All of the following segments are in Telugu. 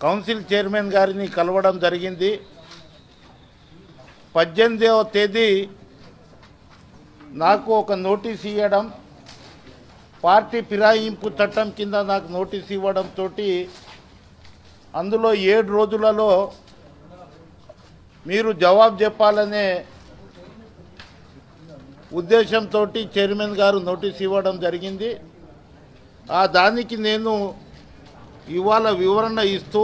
కౌన్సిల్ చైర్మన్ గారిని కలవడం జరిగింది పద్దెనిమిదవ తేదీ నాకు ఒక నోటీస్ ఇవ్వడం పార్టీ ఫిరాయింపు చట్టం కింద నాకు నోటీస్ ఇవ్వడంతో అందులో ఏడు రోజులలో మీరు జవాబు చెప్పాలనే ఉద్దేశంతో చైర్మన్ గారు నోటీస్ ఇవ్వడం జరిగింది ఆ దానికి నేను ఇవాళ వివరణ ఇస్తూ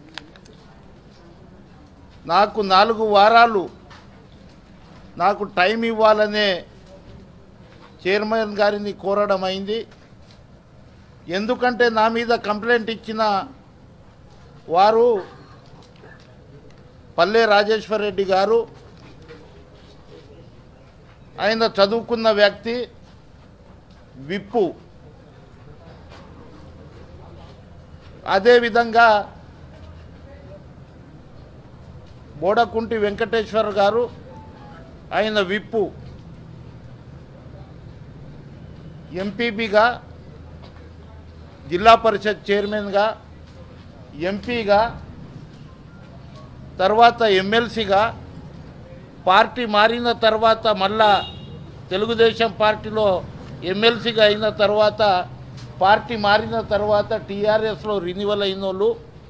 నాకు నాలుగు వారాలు నాకు టైం ఇవ్వాలనే చైర్మన్ గారిని కోరడం అయింది ఎందుకంటే నా మీద కంప్లైంట్ ఇచ్చిన వారు పల్లె రాజేశ్వర్ రెడ్డి గారు ఆయన చదువుకున్న వ్యక్తి విప్పు అదేవిధంగా బోడకుంటి వెంకటేశ్వర్ గారు ఆయన విప్పు ఎంపీపీగా జిల్లా పరిషత్ చైర్మన్గా ఎంపీగా తర్వాత ఎమ్మెల్సీగా పార్టీ మారిన తర్వాత మళ్ళా తెలుగుదేశం పార్టీలో ఎమ్మెల్సీగా అయిన తర్వాత పార్టీ మారిన తర్వాత టీఆర్ఎస్లో రినివల్ అయిన వాళ్ళు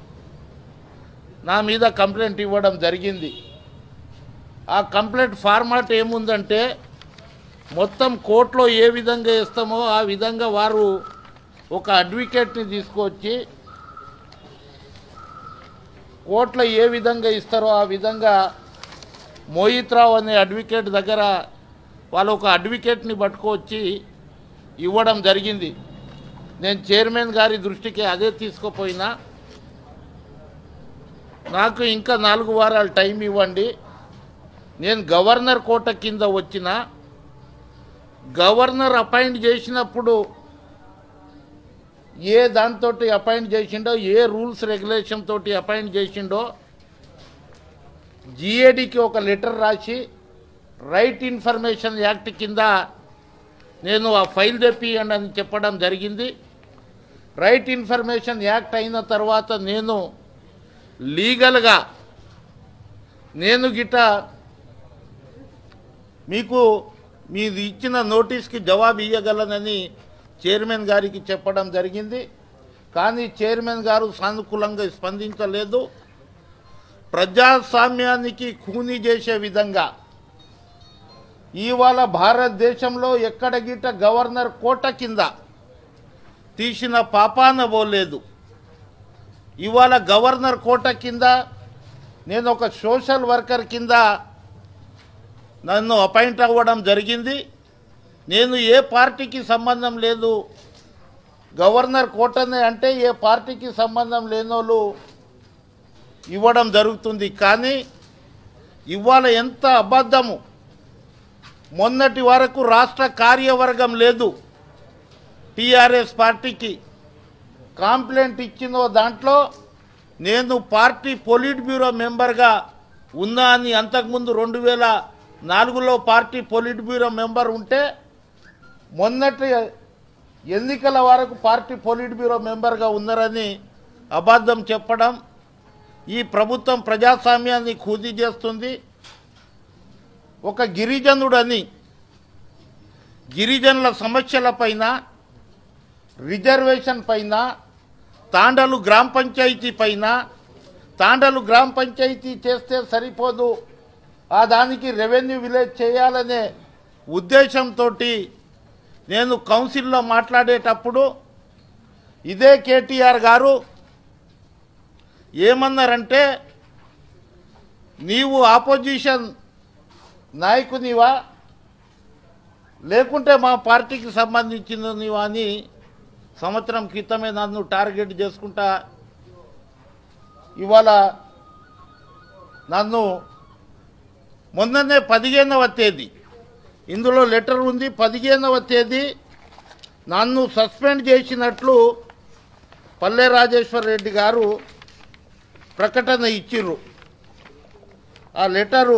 నా మీద కంప్లైంట్ ఇవ్వడం జరిగింది ఆ కంప్లైంట్ ఫార్మాట్ ఏముందంటే మొత్తం కోర్టులో ఏ విధంగా ఇస్తామో ఆ విధంగా వారు ఒక అడ్వకేట్ని తీసుకొచ్చి కోర్టులో ఏ విధంగా ఇస్తారో ఆ విధంగా మోహిత్ రావు అనే అడ్వకేట్ దగ్గర వాళ్ళు ఒక అడ్వకేట్ని పట్టుకొచ్చి ఇవ్వడం జరిగింది నేను చైర్మన్ గారి దృష్టికి అదే తీసుకుపోయినా నాకు ఇంకా నాలుగు వారాలు టైం ఇవ్వండి నేను గవర్నర్ కోట కింద వచ్చిన గవర్నర్ అపాయింట్ చేసినప్పుడు ఏ దాంతో అపాయింట్ చేసిండో ఏ రూల్స్ రెగ్యులేషన్ తోటి అపాయింట్ చేసిండో జిఏడికి ఒక లెటర్ రాసి రైట్ ఇన్ఫర్మేషన్ యాక్ట్ కింద నేను ఆ ఫైల్ తెప్పియండి అని చెప్పడం జరిగింది రైట్ ఇన్ఫర్మేషన్ యాక్ట్ అయిన తర్వాత నేను లీగల్గా నేను గిట మీకు మీరు ఇచ్చిన నోటీస్కి జవాబు ఇవ్వగలనని చైర్మన్ గారికి చెప్పడం జరిగింది కానీ చైర్మన్ గారు సానుకూలంగా స్పందించలేదు ప్రజాస్వామ్యానికి ఖూనీ చేసే విధంగా ఇవాళ భారతదేశంలో ఎక్కడ గిట గవర్నర్ కోట కింద తీసిన పాపాన పోలేదు ఇవాళ గవర్నర్ కోట కింద నేను ఒక సోషల్ వర్కర్ కింద నన్ను అపాయింట్ అవ్వడం జరిగింది నేను ఏ పార్టీకి సంబంధం లేదు గవర్నర్ కోటనే అంటే ఏ పార్టీకి సంబంధం లేనోళ్ళు ఇవ్వడం జరుగుతుంది కానీ ఇవాళ ఎంత అబద్ధము మొన్నటి వరకు రాష్ట్ర కార్యవర్గం లేదు టీఆర్ఎస్ పార్టీకి కాంప్లైంట్ ఇచ్చిన దాంట్లో నేను పార్టీ పొలిట్ బ్యూరో మెంబర్గా ఉన్నా అని అంతకుముందు రెండు వేల నాలుగులో పార్టీ పొలిట్ బ్యూరో మెంబర్ ఉంటే మొన్నటి ఎన్నికల వరకు పార్టీ పొలిట్ బ్యూరో మెంబర్గా ఉన్నారని అబద్ధం చెప్పడం ఈ ప్రభుత్వం ప్రజాస్వామ్యాన్ని ఖూదీ చేస్తుంది ఒక గిరిజనుడని గిరిజనుల సమస్యలపైన రిజర్వేషన్ పైన తాండలు గ్రామ పంచాయతీ పైన తాండలు గ్రామ పంచాయతీ చేస్తే సరిపోదు ఆ దానికి రెవెన్యూ విలేజ్ చేయాలనే ఉద్దేశంతో నేను కౌన్సిల్లో మాట్లాడేటప్పుడు ఇదే కేటీఆర్ గారు ఏమన్నారంటే నీవు ఆపోజిషన్ నాయకునివా లేకుంటే మా పార్టీకి సంబంధించిన నీవా అని సంవత్సరం క్రితమే నన్ను టార్గెట్ చేసుకుంటా ఇవాళ నన్ను మొన్ననే పదిహేనవ తేదీ ఇందులో లెటర్ ఉంది పదిహేనవ తేదీ నన్ను సస్పెండ్ చేసినట్లు పల్లె రాజేశ్వర్ రెడ్డి గారు ప్రకటన ఇచ్చిర్రు ఆ లెటరు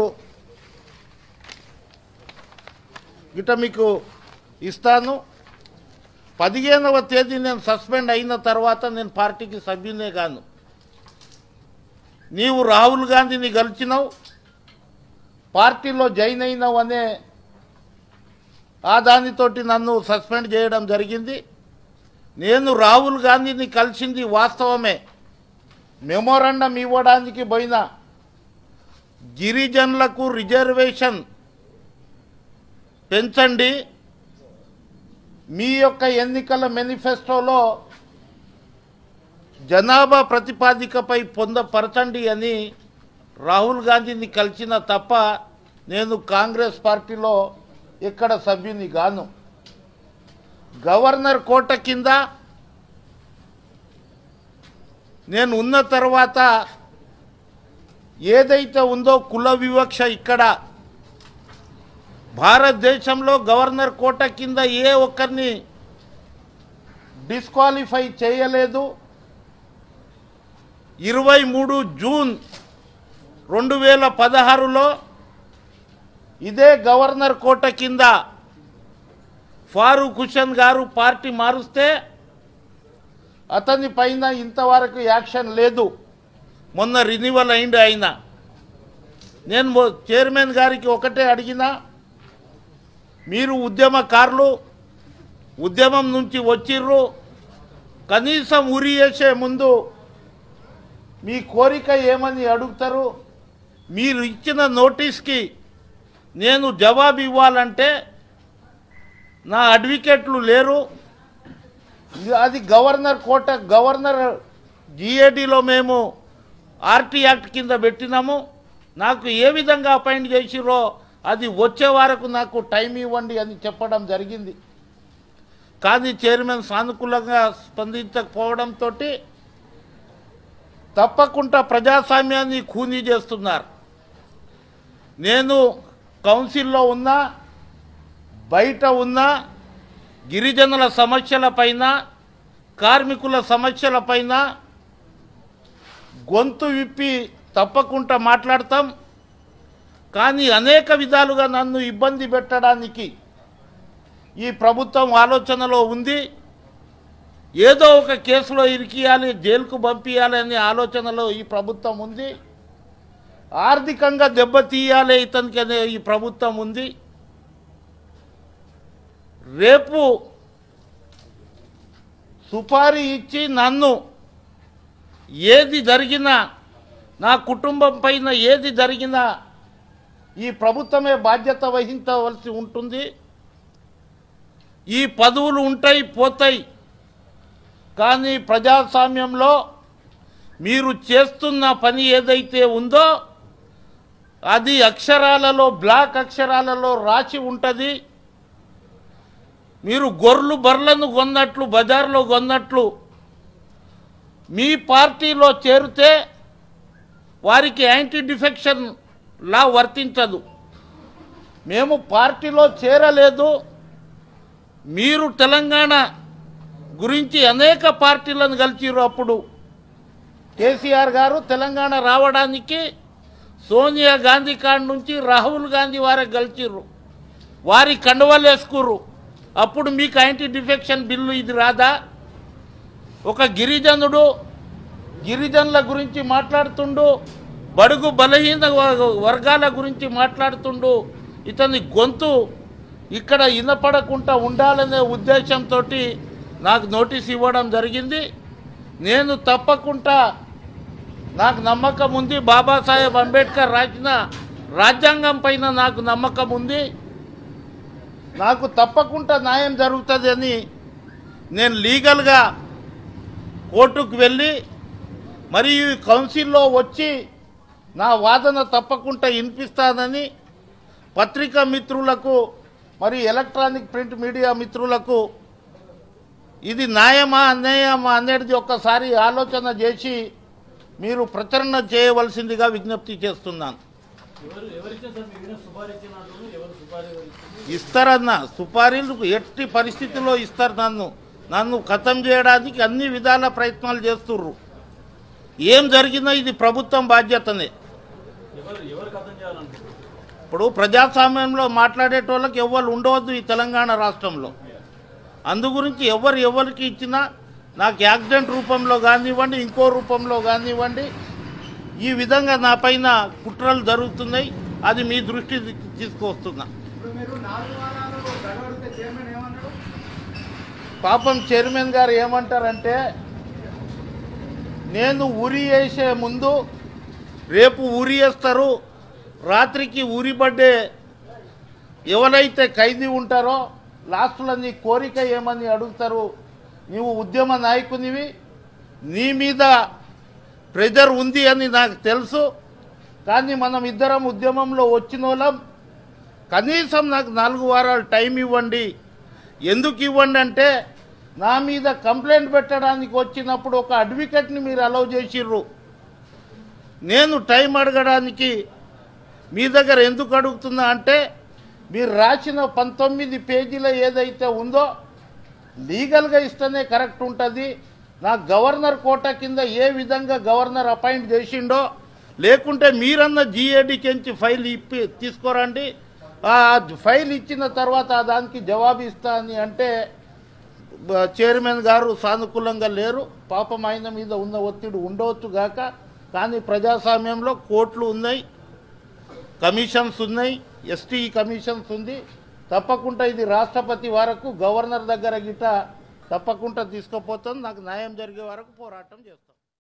ఇట మీకు ఇస్తాను పదిహేనవ తేదీ నేను సస్పెండ్ అయిన తర్వాత నేను పార్టీకి సభ్యునే కాను నీవు రాహుల్ గాంధీని గెలిచినావు పార్టీలో జాయిన్ అయినావు అనే ఆ దానితోటి నన్ను సస్పెండ్ చేయడం జరిగింది నేను రాహుల్ గాంధీని కలిసింది వాస్తవమే మెమోరాండం ఇవ్వడానికి పోయినా గిరిజనులకు రిజర్వేషన్ పెంచండి మీ యొక్క ఎన్నికల మేనిఫెస్టోలో జనాభా ప్రతిపాదికపై పొందపరచండి అని రాహుల్ గాంధీని కలిసిన తప్ప నేను కాంగ్రెస్ పార్టీలో ఎక్కడ సభ్యుని గాను గవర్నర్ కోట కింద నేను ఉన్న తర్వాత ఏదైతే ఉందో కుల వివక్ష ఇక్కడ భారతదేశంలో గవర్నర్ కోట కింద ఏ ఒక్కరిని డిస్క్వాలిఫై చేయలేదు ఇరవై మూడు జూన్ రెండు వేల పదహారులో ఇదే గవర్నర్ కోట కింద ఫారూక్ హుసేన్ గారు పార్టీ మారుస్తే అతని పైన ఇంతవరకు యాక్షన్ లేదు మొన్న రినివల్ అయింది ఆయన నేను మొ- చైర్మన్ గారికి ఒకటే అడిగినా మీరు ఉద్యమకారులు ఉద్యమం నుంచి వచ్చిర్రు కనీసం ఉరి వేసే ముందు మీ కోరిక ఏమని అడుగుతారు మీరు ఇచ్చిన నోటీస్కి నేను జవాబు ఇవ్వాలంటే నా అడ్వకేట్లు లేరు అది గవర్నర్ కోట గవర్నర్ జిఏడిలో మేము ఆర్టీ యాక్ట్ కింద పెట్టినాము నాకు ఏ విధంగా అపాయింట్ చేసిరో అది వచ్చే వరకు నాకు టైం ఇవ్వండి అని చెప్పడం జరిగింది కానీ చైర్మన్ సానుకూలంగా స్పందించకపోవడంతో తప్పకుండా ప్రజాస్వామ్యాన్ని ఖూనీ చేస్తున్నారు నేను కౌన్సిల్లో ఉన్నా బయట ఉన్న గిరిజనుల సమస్యలపైన కార్మికుల సమస్యలపైన గొంతు విప్పి తప్పకుండా మాట్లాడతాం కానీ అనేక విధాలుగా నన్ను ఇబ్బంది పెట్టడానికి ఈ ప్రభుత్వం ఆలోచనలో ఉంది ఏదో ఒక కేసులో ఇరికియాలి జైలుకు పంపించాలి అనే ఆలోచనలో ఈ ప్రభుత్వం ఉంది ఆర్థికంగా దెబ్బతీయాలి ఇతనికి అనే ఈ ప్రభుత్వం ఉంది రేపు సుపారీ ఇచ్చి నన్ను ఏది జరిగినా నా కుటుంబం పైన ఏది జరిగినా ఈ ప్రభుత్వమే బాధ్యత వహించవలసి ఉంటుంది ఈ పదవులు ఉంటాయి పోతాయి కానీ ప్రజాస్వామ్యంలో మీరు చేస్తున్న పని ఏదైతే ఉందో అది అక్షరాలలో బ్లాక్ అక్షరాలలో రాసి ఉంటుంది మీరు గొర్రెలు బర్రెలను కొన్నట్లు బజార్లో కొన్నట్లు మీ పార్టీలో చేరితే వారికి యాంటీ డిఫెక్షన్ లా వర్తించదు మేము పార్టీలో చేరలేదు మీరు తెలంగాణ గురించి అనేక పార్టీలను కలిసిరు అప్పుడు కేసీఆర్ గారు తెలంగాణ రావడానికి సోనియా గాంధీ కాడ నుంచి రాహుల్ గాంధీ వారికి గెలిచిర్రు వారి కండువాలు వేసుకుర్రు అప్పుడు మీకు యాంటీ డిఫెక్షన్ బిల్లు ఇది రాదా ఒక గిరిజనుడు గిరిజనుల గురించి మాట్లాడుతుండు బడుగు బలహీన వ- వర్గాల గురించి మాట్లాడుతుండు ఇతని గొంతు ఇక్కడ వినపడకుండా ఉండాలనే ఉద్దేశంతో నాకు నోటీస్ ఇవ్వడం జరిగింది నేను తప్పకుండా నాకు నమ్మకం ఉంది బాబాసాహెబ్ అంబేద్కర్ రాసిన రాజ్యాంగం పైన నాకు నమ్మకం ఉంది నాకు తప్పకుండా న్యాయం జరుగుతుంది అని నేను లీగల్గా కోర్టుకు వెళ్ళి మరియు ఈ కౌన్సిల్లో వచ్చి నా వాదన తప్పకుండా వినిపిస్తానని పత్రికా మిత్రులకు మరియు ఎలక్ట్రానిక్ ప్రింట్ మీడియా మిత్రులకు ఇది న్యాయమా అన్యాయమా అనేది ఒక్కసారి ఆలోచన చేసి మీరు ప్రచురణ చేయవలసిందిగా విజ్ఞప్తి చేస్తున్నాను ఎవరు ఎవరిచ్చారు సార్ మీ మీద సుపారీ ఇచ్చిన అంటున్నారు ఎవరు సుపారీ ఎవరు ఇచ్చింది ఇస్తారన్న సుపారీలు ఎట్టి పరిస్థితిలో ఇస్తారు నన్ను నన్ను ఖతం చేయడానికి అన్ని విధాల ప్రయత్నాలు చేస్తుర్రు ఏం జరిగినా ఇది ప్రభుత్వం బాధ్యతనే ఎవరు ఎవరు కథం చేయాలనుకుంటున్నారు ఇప్పుడు ప్రజాస్వామ్యంలో మాట్లాడేటోళ్ళకి ఎవ్వరు ఉండవద్దు ఈ తెలంగాణ రాష్ట్రంలో అందు గురించి ఎవరు ఎవరికి ఇచ్చినా నాకు యాక్సిడెంట్ రూపంలో కానివ్వండి ఇంకో రూపంలో కానివ్వండి ఈ విధంగా నా పైన కుట్రలు జరుగుతున్నాయి అది మీ దృష్టికి తీసుకువస్తున్నా ఇప్పుడు మీరు నాలుగు వారాలు గడవడితే చైర్మన్ ఏమన్నాడు పాపం చైర్మన్ గారు ఏమంటారంటే నేను ఉరి వేసే ముందు రేపు ఉరి వేస్తారు రాత్రికి ఉరి పడ్డే ఎవరైతే ఖైదీ ఉంటారో లాస్ట్లో నీ కోరిక ఏమని అడుగుతారు నీవు ఉద్యమ నాయకునివి నీ మీద ప్రెజర్ ఉంది అని నాకు తెలుసు కానీ మనం ఇద్దరం ఉద్యమంలో వచ్చిన వాళ్ళం కనీసం నాకు నాలుగు వారాలు టైం ఇవ్వండి ఎందుకు ఇవ్వండి అంటే నా మీద కంప్లైంట్ పెట్టడానికి వచ్చినప్పుడు ఒక అడ్వకేట్ని మీరు అలౌ చేసిర్రు నేను టైం అడగడానికి మీ దగ్గర ఎందుకు అడుగుతున్నా అంటే మీరు రాసిన పంతొమ్మిది పేజీల ఏదైతే ఉందో లీగల్గా ఇస్తేనే కరెక్ట్ ఉంటుంది నా గవర్నర్ కోట కింద ఏ విధంగా గవర్నర్ అపాయింట్ చేసిండో లేకుంటే మీరన్న జిఏడికించి ఫైల్ ఇప్పి తీసుకోరండి ఆ ఫైల్ ఇచ్చిన తర్వాత దానికి జవాబు ఇస్తా అని అంటే బ- చైర్మన్ గారు సానుకూలంగా లేరు పాపం ఆయన మీద ఉన్న ఒత్తిడి ఉండవచ్చు గాక కానీ ప్రజాస్వామ్యంలో కోర్టులు ఉన్నాయి కమిషన్స్ ఉన్నాయి ఎస్టీ కమిషన్స్ ఉంది తప్పకుండా ఇది రాష్ట్రపతి వరకు గవర్నర్ దగ్గర గిట తప్పకుండా తీసుకుపోతాం నాకు న్యాయం జరిగే వరకు పోరాటం చేస్తాం